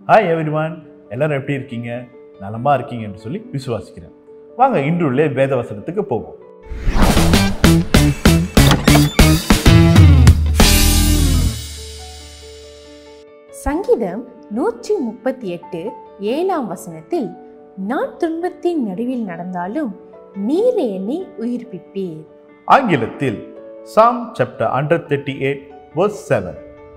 Hi everyone எல்லாரும் எப்படி இருக்கீங்க நலமா இருக்கீங்கன்னு சொல்லி விசுவாசிக்கிறேன் வாங்க இன்றுள்ள வேத வசனத்துக்கு போவோம் சங்கீதம் நூற்றி முப்பத்தி எட்டு ஏழாம் வசனத்தில் நான் துன்பத்தின் நடுவில் நடந்தாலும் நீர் என்னை உயிர்ப்பிப்பீர் ஆங்கிலத்தில் Psalm chapter hundred thirty eight verse seven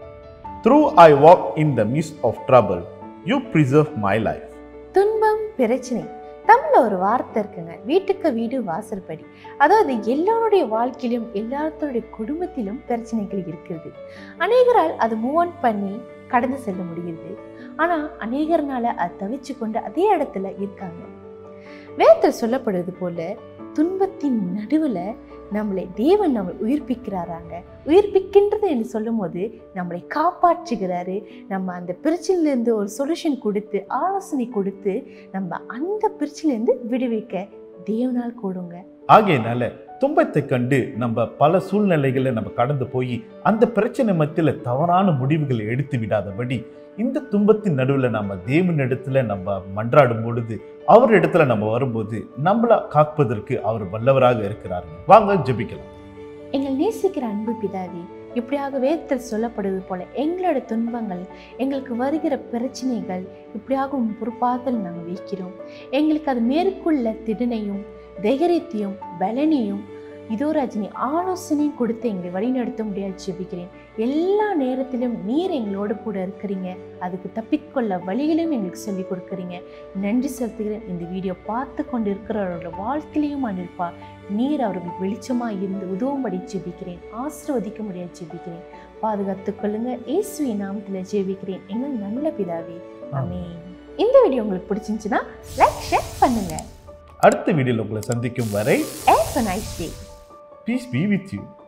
through I walk in the midst of trouble you preserve my life துன்பம் பிரச்சனை தமிழ்ல ஒரு வார்த்தை இருக்குங்க வீட்டுக்கு வீடு வாசற்படி அதாவது எல்லாருடைய வாழ்க்கையிலும் எல்லாத்தோடைய குடும்பத்திலும் பிரச்சனைகள் இருக்குது அநேகரால் அது மூவ் ஆன் பண்ணி கடந்து செல்ல முடியுது ஆனா அநேகர்னால அதை தவிச்சு கொண்டு அதே இடத்துல இருக்காங்க வேதத்தில் சொல்லப்படுவது போல துன்பத்தின் நடுவுல நம்மளை தேவன் நம்மளை உயிர்ப்பிக்கிறாராங்க உயிர்ப்பிக்கின்றது என்று சொல்லும் போது நம்மளை காப்பாற்றுகிறாரு நம்ம அந்த பிரச்சனையிலேருந்து ஒரு சொல்யூஷன் கொடுத்து ஆலோசனை கொடுத்து நம்ம அந்த பிரச்சனையிலேருந்து விடுவிக்க தேவனால் கூடுங்க ஆகையினால துன்பத்தை கண்டு நம்ம பல சூழ்நிலைகளை நம்ம கடந்து போய் அந்த பிரச்சனை மத்தியில் தவறான முடிவுகளை எடுத்து விடாதபடி இந்த துன்பத்தின் நடுவில் நம்ம தேவன் இடத்துல நம்ம மன்றாடும் பொழுது அவர் இடத்துல நம்ம வரும்போது நம்மளை காப்பதற்கு அவர் வல்லவராக இருக்கிறாருங்க வாங்க ஜெபிக்கலாம் எங்கள் நேசிக்கிற அன்பு பிதாவே இப்படியாக வேதத்தில் சொல்லப்படுவது போல எங்களோட துன்பங்கள் எங்களுக்கு வருகிற பிரச்சனைகள் இப்படியாக உன் பொறுப்பாதல் நாங்கள் வைக்கிறோம் எங்களுக்கு அது மேற்கொள்ள திடனையும் தைரியத்தையும் பலனையும் இதோ ரஜினி ஆலோசனையும் கொடுத்து எங்களை வழிநடத்த முடியாது ஜெபிக்கிறேன் எல்லா நேரத்திலும் நீர் எங்களோடு கூட இருக்கிறீங்க அதுக்கு தப்பிக்கொள்ள வழிகளையும் எங்களுக்கு சொல்லிக் கொடுக்குறீங்க நன்றி செலுத்துகிறேன் இந்த வீடியோ பார்த்து கொண்டு இருக்கிறவர்களோட வாழ்க்கையிலையும் அனுப்பா நீர் அவர்களுக்கு வெளிச்சமாக இருந்து உதவும்படி ஜெபிக்கிறேன் ஆசீர்வதிக்க முடியாது ஜெபிக்கிறேன் பாதுகாத்துக் கொள்ளுங்க இயேசுவின் நாமத்தில் ஜெபிக்கிறேன் எங்கள் நல்ல பிதாவே ஆமென் இந்த வீடியோ உங்களுக்கு பிடிச்சிருந்துச்சுன்னா லைக் ஷேர் பண்ணுங்க அடுத்த வீடியோவில் உங்களை சந்திக்கும் வரை Have a nice day. Peace be with you